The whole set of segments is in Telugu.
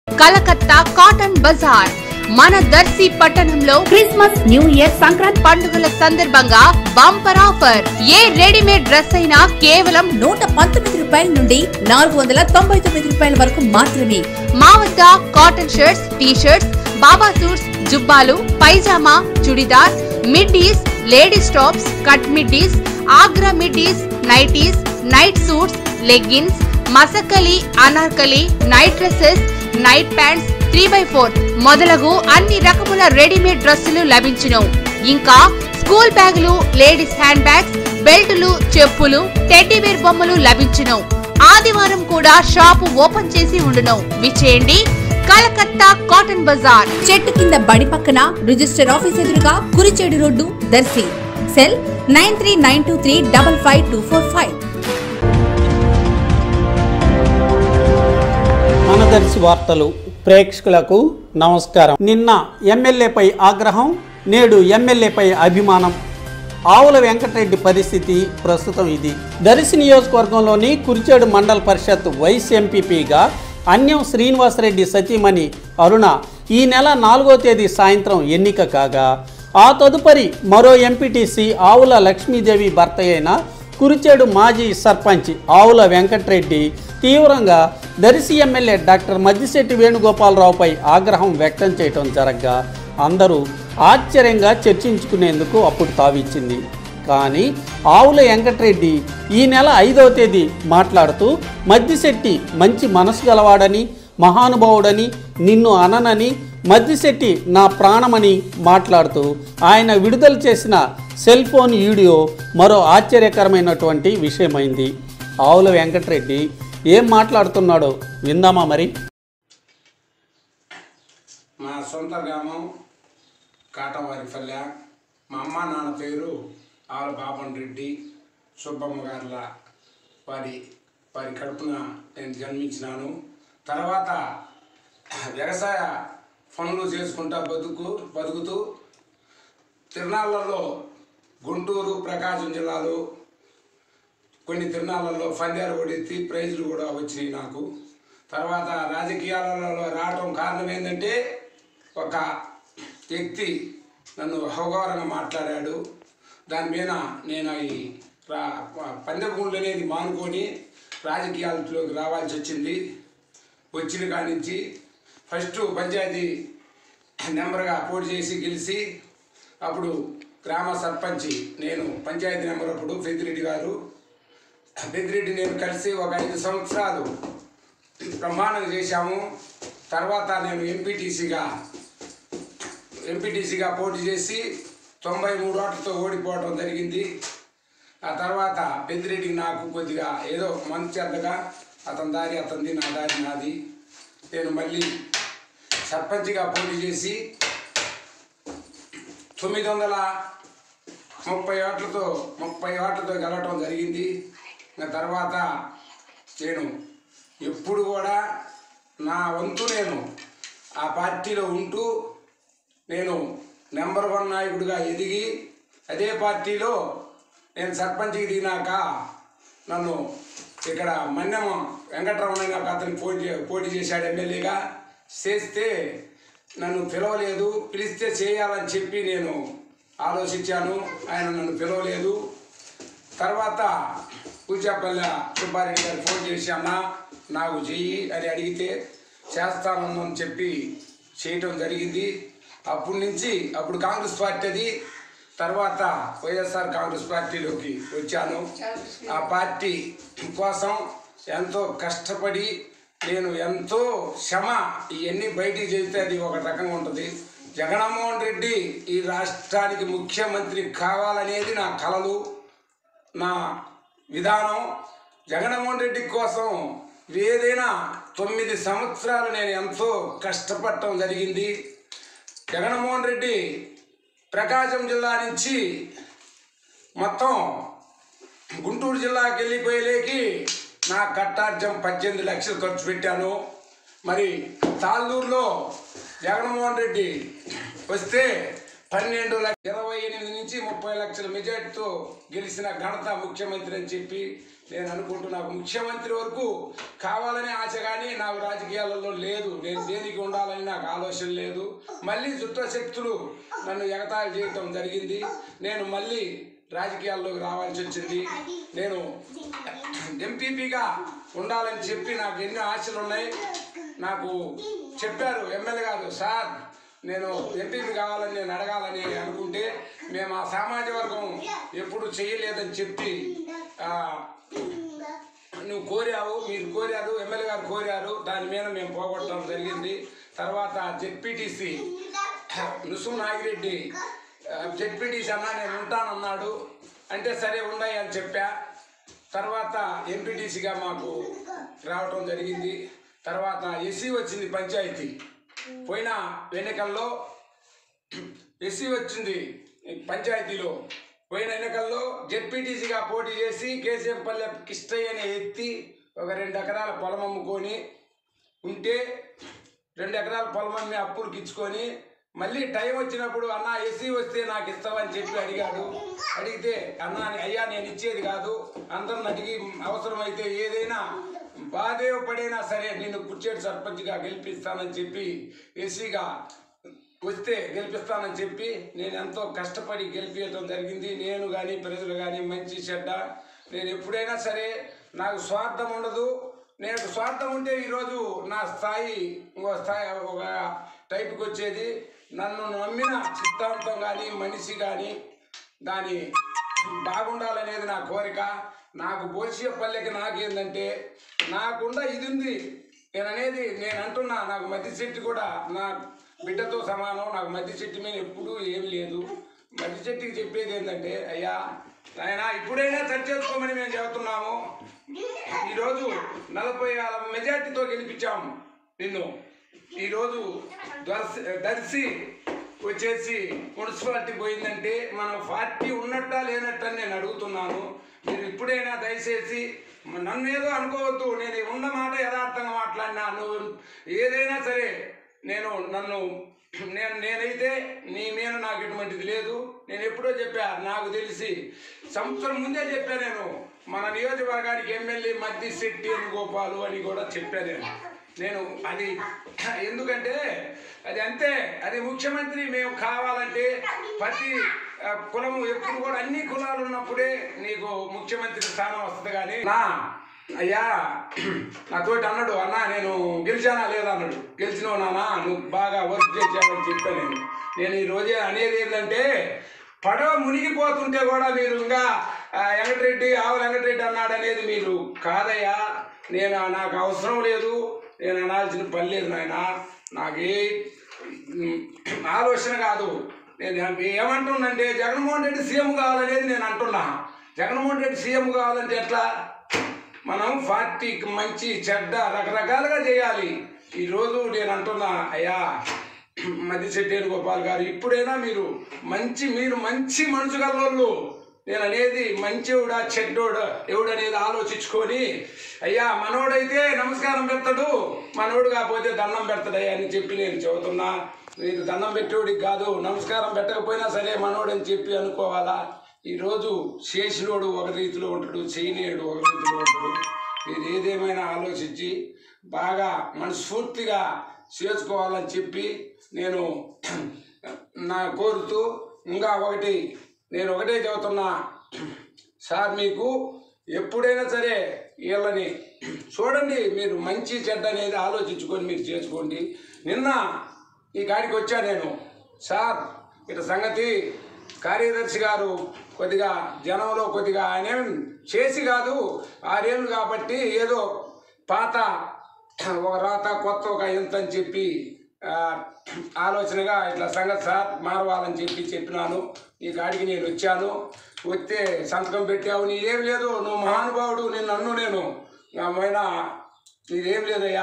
కలకత్తా కాటన్ బజార్ మన దర్శి పట్టణంలో క్రిస్మస్ న్యూ ఇయర్ సంక్రాంతి పండుగల సందర్భంగా బంపర్ ఆఫర్ ఏ రెడీమేడ్ డ్రెస్ అయినా కేవలం నూట పంతొమ్మిది రూపాయల నుండి నాలుగు వందల తొంభై తొమ్మిది రూపాయల వరకు మాత్రమే మా వద్ద cotton shirts T shirts baba suits జుబ్బాలు pyjama churidar middies ladies tops cut middies Agra middies nighties night suits leggings Masakali Anarkali night dresses night pants three by four మొదలగు అన్ని రకముల రెడీమేడ్ డ్రెస్సులు లభించును ఇంకా స్కూల్ బ్యాగులు లేడీస్ హ్యాండ్ బ్యాగ్స్ బెల్టులు చెప్పులు టెడ్డీబేర్ బొమ్మలు లభించును ఆదివారం కూడా షాపు ఓపెన్ చేసి ఉండును విచేయండి కలకత్తా కాటన్ బజార్ చెట్టు కింద బడి పక్కన రిజిస్టర్ ఆఫీస్ ఎదురుగా Kurichedu road Darsi cell nine three nine two three double five two four five మనదర్శి వార్తలు ప్రేక్షకులకు నమస్కారం నిన్న ఎమ్మెల్యేపై ఆగ్రహం నేడు ఎమ్మెల్యేపై అభిమానం ఆవుల వెంకటరెడ్డి పరిస్థితి ప్రస్తుతం ఇది దర్శి నియోజకవర్గంలోని కురిచేడు మండల పరిషత్ వైస్ ఎంపీపీగా అన్యం శ్రీనివాసరెడ్డి సతీమణి అరుణ ఈ నెల నాలుగో తేదీ సాయంత్రం ఎన్నిక కాగా ఆ తదుపరి మరో ఎంపీటీసీ ఆవుల లక్ష్మీదేవి భర్త అయిన కురిచేడు మాజీ సర్పంచ్ ఆవుల వెంకట్రెడ్డి తీవ్రంగా దర్శి ఎమ్మెల్యే డాక్టర్ మద్దిశెట్టి వేణుగోపాలరావుపై ఆగ్రహం వ్యక్తం చేయటం జరగ్గా అందరూ ఆశ్చర్యంగా చర్చించుకునేందుకు అప్పుడు తావిచ్చింది కానీ ఆవుల వెంకట్రెడ్డి ఈ నెల ఐదవ తేదీ మాట్లాడుతూ మద్దిశెట్టి మంచి మనసు గలవాడని మహానుభావుడని నిన్ను అననని మద్దిశెట్టి నా ప్రాణమని మాట్లాడుతూ ఆయన విడుదల చేసిన సెల్ ఫోన్ వీడియో మరో ఆశ్చర్యకరమైనటువంటి విషయమైంది ఆవుల వెంకటరెడ్డి ఏం మాట్లాడుతున్నాడో విందామా మరి మా సొంత గ్రామం కాటవారిపల్లె మా అమ్మ నాన్న పేరు ఆల బాబన్ రెడ్డి సుబ్బమ్మ గారుల వారి వారి కడుపున నేను జన్మించినాను తర్వాత వ్యవసాయ పనులు చేసుకుంటా బతుకు బతుకుతూ తిరునాళ్ళలో గుంటూరు ప్రకాశం జిల్లాలో కొన్ని తిరునాళ్ళలో ఫందేరు ఓడెత్తి ప్రైజులు కూడా వచ్చినాయి నాకు తర్వాత రాజకీయాలలో రావడం కారణం ఏంటంటే ఒక వ్యక్తి నన్ను అవగాహనగా మాట్లాడాడు దాని మీద నేను ఈ రా పందెపూళ్ళు అనేది మానుకొని రాజకీయాలలోకి రావాల్సి వచ్చింది వచ్చిన కాడి నుంచి ఫస్ట్ పంచాయతీ నెంబర్గా పోటీ చేసి గెలిచి అప్పుడు గ్రామ సర్పంచి నేను పంచాయతీ నెంబర్ అప్పుడు పెద్దిరెడ్డి గారు పెద్దిరెడ్డి నేను కలిసి ఒక ఐదు సంవత్సరాలు బ్రహ్మాండంగా చేశాము తర్వాత నేను ఎంపీటీసీగా ఎంపీటీసీగా పోటీ చేసి తొంభై మూడు ఓట్లతో ఓడిపోవడం జరిగింది ఆ తర్వాత పెద్దిరెడ్డికి నాకు కొద్దిగా ఏదో మంచి అంతగా అతని దారి అతనిది నా దారి నాది నేను మళ్ళీ సర్పంచ్గా పోటీ చేసి తొమ్మిది వందల ముప్పై ఓట్లతో ముప్పై ఓట్లతో గెలవటం జరిగింది ఇంకా తర్వాత నేను ఎప్పుడు కూడా నా వంతు నేను ఆ పార్టీలో ఉంటూ నేను నెంబర్ వన్ నాయకుడిగా ఎదిగి అదే పార్టీలో నేను సర్పంచ్కి దిగినాక నన్ను ఇక్కడ మన్యం వెంకటరమణ గారు అతను పోటీ పోటీ చేశాడు ఎమ్మెల్యేగా చేస్తే నన్ను పిలవలేదు పిలిస్తే చేయాలని చెప్పి నేను ఆలోచించాను ఆయన నన్ను పిలవలేదు తర్వాత కూచాపల్లె సుబ్బారెడ్డి గారు ఫోన్ చేసి అన్న నాకు చెయ్యి అని అడిగితే చేస్తానని చెప్పి చేయటం జరిగింది అప్పటి నుంచి అప్పుడు కాంగ్రెస్ పార్టీ అది తర్వాత వైఎస్ఆర్ కాంగ్రెస్ పార్టీలోకి వచ్చాను ఆ పార్టీ కోసం ఎంతో కష్టపడి నేను ఎంతో శ్రమ ఇవన్నీ బయటికి చెబితే అది ఒక రకంగా ఉంటుంది జగన్మోహన్ రెడ్డి ఈ రాష్ట్రానికి ముఖ్యమంత్రి కావాలనేది నా కలలు నా విధానం జగన్మోహన్ రెడ్డి కోసం ఏదైనా తొమ్మిది సంవత్సరాలు నేను ఎంతో కష్టపడటం జరిగింది జగన్మోహన్ రెడ్డి ప్రకాశం జిల్లా నుంచి మొత్తం గుంటూరు జిల్లాకి వెళ్ళిపోయేలేకి నా కట్టార్జం పద్దెనిమిది లక్షలు ఖర్చు పెట్టాను మరి తాళ్ళూరులో జగన్మోహన్ రెడ్డి వస్తే పన్నెండు లక్ష ఇరవై ఎనిమిది నుంచి ముప్పై లక్షల మెజార్టీతో గెలిచిన ఘనత ముఖ్యమంత్రి అని చెప్పి నేను అనుకుంటున్నా ముఖ్యమంత్రి వరకు కావాలనే ఆశ కానీ నాకు రాజకీయాలలో లేదు నేను దేనికి ఉండాలని నాకు ఆలోచన లేదు మళ్ళీ చుట్ట శక్తులు నన్ను ఎగతాళి చేయటం జరిగింది నేను మళ్ళీ రాజకీయాల్లోకి రావాల్సి వచ్చింది నేను ఎంపీపీగా ఉండాలని చెప్పి నాకు ఎన్నో ఆశలు ఉన్నాయి నాకు చెప్పారు ఎమ్మెల్యే గారు సార్ నేను ఎంపీపీ కావాలని నేను అడగాలని అనుకుంటే మేము ఆ సామాజిక వర్గం ఎప్పుడు చేయలేదని చెప్పి ఆ, నువ్వు కోరావు మీరు కోరారు ఎమ్మెల్యే గారు కోరారు దాని మీద మేము పోగొట్టడం జరిగింది తర్వాత జెడ్పీటీసీ నుసు నాగిరెడ్డి జెడ్పీటీసీ అన్నా నేను ఉంటానన్నాడు అంటే సరే ఉన్నాయి అని చెప్పా తర్వాత ఎంపీటీసీగా మాకు రావటం జరిగింది తర్వాత ఎస్సీ వచ్చింది పంచాయతీ పోయిన ఎన్నికల్లో ఎస్సీ వచ్చింది పంచాయతీలో పోయిన ఎన్నికల్లో జెడ్పీటీసీగా పోటీ చేసి కేసీఎంపల్లె కిష్టయ్యని ఎత్తి ఒక రెండు ఎకరాల పొలం అమ్ముకొని ఉంటే రెండు ఎకరాల పొలం అమ్మి అప్పులు ఇచ్చుకొని మళ్ళీ టైం వచ్చినప్పుడు అన్న ఎస్సీ వస్తే నాకు ఇస్తావని చెప్పి అడిగాడు అడిగితే అన్న అయ్యా నేను ఇచ్చేది కాదు అందరిని అడిగి అవసరమైతే ఏదైనా బాధే పడైనా సరే నిన్ను కుర్చేటి సర్పంచ్గా గెలిపిస్తానని చెప్పి ఎస్సీగా వస్తే గెలిపిస్తానని చెప్పి నేను ఎంతో కష్టపడి గెలిపించడం జరిగింది నేను కానీ ప్రజలు కానీ మంచి చెడ్డ నేను ఎప్పుడైనా సరే నాకు స్వార్థం ఉండదు నేను స్వార్థం ఉంటే ఈరోజు నా స్థాయి ఇంకో స్థాయి ఒక టైపుకి వచ్చేది నన్ను నమ్మిన సిద్ధాంతం కానీ మనిషి కానీ దాని బాగుండాలనేది నా కోరిక నాకు బోసియ పల్లెకి నాకేందంటే నాకుండా ఇది ఉంది నేను అనేది నేను అంటున్నా నాకు మధ్య చెట్టు కూడా నా బిడ్డతో సమానం నాకు మధ్య చెట్టు మీద ఎప్పుడూ ఏమి లేదు మధ్య చెట్టుకి చెప్పేది ఏంటంటే అయ్యా ఆయన ఇప్పుడైనా సెట్ చేసుకోమని మేము చెబుతున్నాము ఈరోజు నలభై వేల మెజార్టీతో గెలిపించాము నిన్ను ఈరోజు దర్శి దర్శి వచ్చేసి మున్సిపాలిటీ పోయిందంటే మన పార్టీ ఉన్నట్టా లేనట్టా నేను అడుగుతున్నాను మీరు ఇప్పుడైనా దయచేసి నన్ను ఏదో అనుకోవద్దు నేను ఉన్న మాట యథార్థంగా మాట్లాడినా నువ్వు ఏదైనా సరే నేను నన్ను నేను నేనైతే నీ మీద నాకు ఎటువంటిది లేదు నేను ఎప్పుడో చెప్పా నాకు తెలిసి సంవత్సరం ముందే చెప్పా నేను మన నియోజకవర్గానికి ఎమ్మెల్యే మద్ది శెట్టి గోపాలు అని కూడా చెప్పా నేను నేను అది ఎందుకంటే అది అంతే అది ముఖ్యమంత్రి మేము కావాలంటే ప్రతి ఆ, కులము ఎప్పుడు కూడా అన్ని కులాలు ఉన్నప్పుడే నీకు ముఖ్యమంత్రి స్థానం వస్తుంది కానీ నా అయ్యా నాతోటి అన్నాడు అన్న నేను గెలిచానా లేదా అన్నాడు గెలిచినావు నాన్న నువ్వు బాగా వర్క్ చేసావని చెప్పాను నేను నేను ఈ రోజే అనేది ఏంటంటే పడవ మునిగిపోతుంటే కూడా మీరు ఇంకా ఆ, వెంకటరెడ్డి ఆవుల వెంకటరెడ్డి అన్నాడు అనేది మీరు కాదయ్యా నేను నాకు అవసరం లేదు నేను అనాల్సిన పని లేదు నాయన నాకు ఏ ఉమ్, ఆలోచన కాదు నేను ఏమంటున్నంటే జగన్మోహన్ రెడ్డి సీఎం కావాలనేది నేను అంటున్నా జగన్మోహన్ రెడ్డి సీఎం కావాలంటే ఎట్లా మనం పార్టీకి మంచి చెడ్డ రకరకాలుగా చేయాలి ఈరోజు నేను అంటున్నా అయ్యా మధ్యశెట్టి వేణుగోపాల్ గారు ఇప్పుడైనా మీరు మంచి మీరు మంచి మనసు గల్లోళ్ళు నేను అనేది మంచివుడా చెడ్డోడా ఎవడు అనేది ఆలోచించుకొని అయ్యా మనోడైతే నమస్కారం పెడతాడు మనోడు కాకపోతే దండం పెడతాడయ్యా అని చెప్పి నేను చెబుతున్నా మీరు దండం పెట్టేవాడికి కాదు నమస్కారం పెట్టకపోయినా సరే మనోడు అని చెప్పి అనుకోవాలా ఈరోజు చేసినోడు ఒక రీతిలో ఉంటాడు చేయలేడు ఒక రీతిలో ఉంటాడు మీరు ఏదేమైనా ఆలోచించి బాగా మనస్ఫూర్తిగా చేసుకోవాలని చెప్పి నేను నా కోరుతూ ఇంకా ఒకటి నేను ఒకటే చెబుతున్నా సార్ మీకు ఎప్పుడైనా సరే వీళ్ళని చూడండి మీరు మంచి చెడ్డ అనేది ఆలోచించుకొని మీరు చేసుకోండి నిన్న ఈ కాడికి వచ్చా నేను సార్ ఇట సంగతి కార్యదర్శి గారు కొద్దిగా జనంలో కొద్దిగా ఆయన ఏం చేసి కాదు ఆరేళ్ళు కాబట్టి ఏదో పాత ఒక రాత కొత్త ఒక ఎంత అని చెప్పి ఆ, ఆలోచనగా ఇట్లా సంగతి సార్ మారవాలని చెప్పి చెప్పినాను ఈ కాడికి నేను వచ్చాను వస్తే సంతకం పెట్టావు నీదేం లేదు నువ్వు మహానుభావుడు నేను నన్ను నేను నామైనా నీదేం లేదయ్యా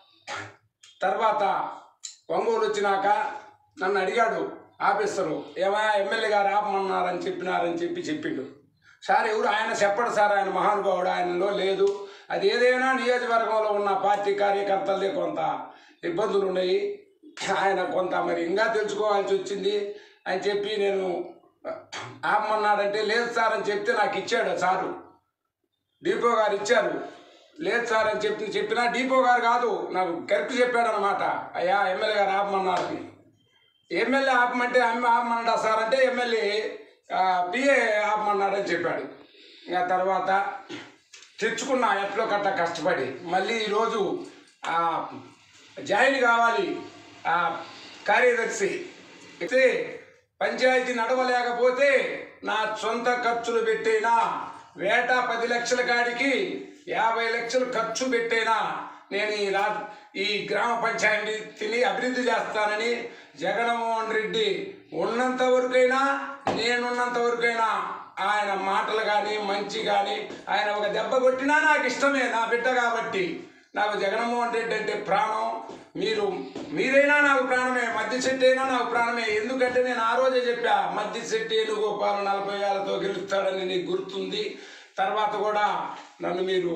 తర్వాత ఒంగోలు వచ్చినాక నన్ను అడిగాడు ఆఫీసరు ఏమయ్యా ఎమ్మెల్యే గారు ఆపమన్నారని చెప్పినారని చెప్పి చెప్పిండు సార్ ఎవరు ఆయన చెప్పడు సార్ ఆయన మహానుభావుడు ఆయనలో లేదు అది ఏదైనా నియోజకవర్గంలో ఉన్న పార్టీ కార్యకర్తలదే కొంత ఇబ్బందులు ఉన్నాయి ఆయన కొంత మరి ఇంకా తెలుసుకోవాల్సి వచ్చింది అని చెప్పి నేను ఆపమన్నాడంటే లేదు సార్ అని చెప్తే నాకు ఇచ్చాడు సారు డిపో గారు ఇచ్చారు లేదు సార్ అని చెప్పి చెప్పినా డిపో గారు కాదు నాకు కరెక్ట్ చెప్పాడు అనమాట అయ్యా ఎమ్మెల్యే గారు ఆపమన్నారని ఎమ్మెల్యే ఆపమంటే అమ్మ ఆపమన్నాడా సార్ అంటే ఎమ్మెల్యే పిఏ ఆపమన్నాడని చెప్పాడు ఇంకా తర్వాత తెచ్చుకున్నా ఎట్లో కట్ట కష్టపడి మళ్ళీ ఈరోజు ఆ, జాయిన్ కావాలి ఆ, కార్యదర్శి అయితే పంచాయతీ నడవలేకపోతే నా సొంత ఖర్చులు పెట్టైనా వేటా పది లక్షల కాడికి యాభై లక్షలు ఖర్చు పెట్టైనా నేను ఈ రా ఈ గ్రామ పంచాయతీని అభివృద్ధి చేస్తానని జగన్మోహన్ రెడ్డి ఉన్నంత వరకైనా నేనున్నంత వరకైనా ఆయన మాటలు కానీ మంచి కానీ ఆయన ఒక దెబ్బ కొట్టినా నాకు ఇష్టమే నా బిడ్డ కాబట్టి నాకు జగన్మోహన్ రెడ్డి అంటే ప్రాణం మీరు మీరైనా నాకు ప్రాణమే మధ్య శెట్టి అయినా నాకు ప్రాణమే ఎందుకంటే నేను ఆ రోజే చెప్పా మధ్య శెట్టి వేణుగోపాల్ నలభై వేలతో గెలుస్తాడని నీకు గుర్తుంది తర్వాత కూడా నన్ను మీరు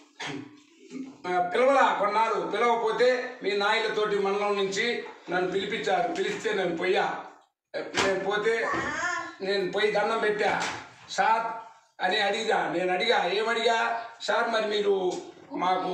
ఆ, పిలవలా కొన్నాళ్ళు పిలవకపోతే మీ నాయలతోటి మండలం నుంచి నన్ను పిలిపించారు పిలిస్తే నేను పోయా నేను పోతే నేను పోయి దండం పెట్టా సార్ అని అడిగా నేను అడిగా ఏమడిగా సార్ మరి మీరు మాకు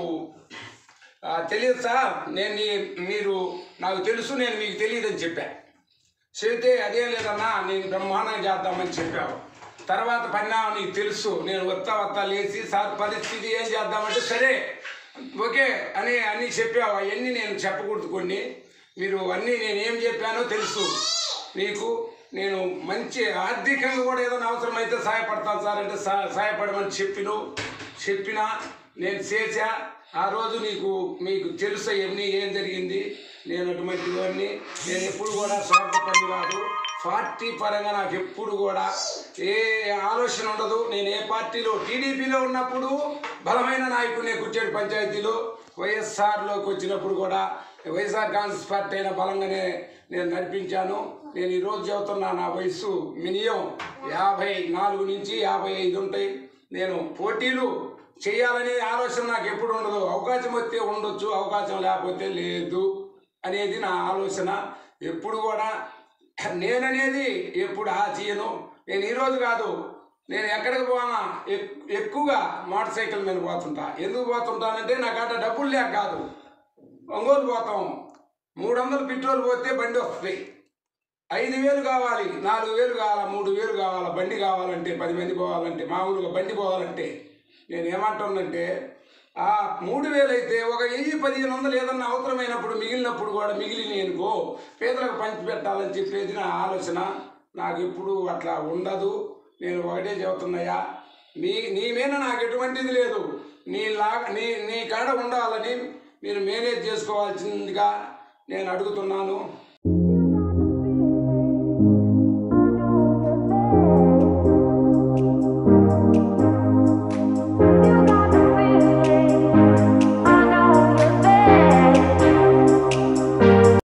ఆ, తెలియదు సార్ నేను నీ- మీరు నాకు తెలుసు నేను మీకు తెలియదని చెప్పా చెబితే అదేం లేదన్నా నేను బ్రహ్మాండంగా చేద్దామని చెప్పావు తర్వాత పన్నా నీకు తెలుసు నేను వత్తా వత్తా లేచి సార్ పరిస్థితి ఏం చేద్దామంటే సరే ఓకే అని అన్నీ చెప్పావు అవన్నీ నేను చెప్పకూడదు కొన్ని మీరు అన్నీ నేను ఏం చెప్పానో తెలుసు మీకు నేను మంచి ఆర్థికంగా కూడా ఏదైనా అవసరమైతే సహాయపడతాను సార్ అంటే సహా సహాయపడమని చెప్పిను చెప్పినా నేను చేశా ఆ రోజు నీకు మీకు తెలుసు అవన్నీ ఏం జరిగింది నేను అటువంటి వాడిని నేను ఎప్పుడు కూడా స్వార్థపడి కాదు పార్టీ పరంగా నాకు ఎప్పుడు కూడా ఏ ఆలోచన ఉండదు నేను ఏ పార్టీలో టీడీపీలో ఉన్నప్పుడు బలమైన నాయకుడిని కూర్చోడు పంచాయతీలో వైఎస్ఆర్లోకి వచ్చినప్పుడు కూడా వైఎస్ఆర్ కాంగ్రెస్ పార్టీ అయిన బలంగానే నేను నడిపించాను నేను ఈరోజు చెబుతున్నా నా వయసు మినిమం యాభై నాలుగు నుంచి యాభై ఐదు ఉంటాయి నేను పోటీలు చేయాలనే ఆలోచన నాకు ఎప్పుడు ఉండదు అవకాశం వస్తే ఉండొచ్చు అవకాశం లేకపోతే లేదు అనేది నా ఆలోచన ఎప్పుడు కూడా నేననేది ఎప్పుడు ఆశయను నేను ఈరోజు కాదు నేను ఎక్కడికి పోనా ఎక్- ఎక్కువగా మోటార్ సైకిల్ మీద పోతుంటా ఎందుకు పోతుంటానంటే నాకు అట్ట డబ్బులు లేక కాదు ఒంగోలు పోతాం మూడు వందలు పెట్రోల్ పోతే బండి వస్తుంది ఐదు వేలు కావాలి నాలుగు వేలు కావాలా మూడు వేలు కావాలా బండి కావాలంటే పది మంది పోవాలంటే మామూలుగా బండి పోవాలంటే నేను ఏమంటున్నానంటే ఆ మూడు వేలు అయితే ఒక వెయ్యి పదిహేను వందలు ఏదన్నా అవసరమైనప్పుడు మిగిలినప్పుడు కూడా మిగిలిన అనుకో పేదలకు పంచి పెట్టాలని చెప్పేది నా ఆలోచన నాకు ఎప్పుడు అట్లా ఉండదు నేను ఒకటే చెబుతున్నాయా నీ నీ మీద నాకు ఎటువంటిది లేదు నీ లా నీ నీ కాడ ఉండాలని మీరు మేనేజ్ చేసుకోవాల్సిందిగా నేను అడుగుతున్నాను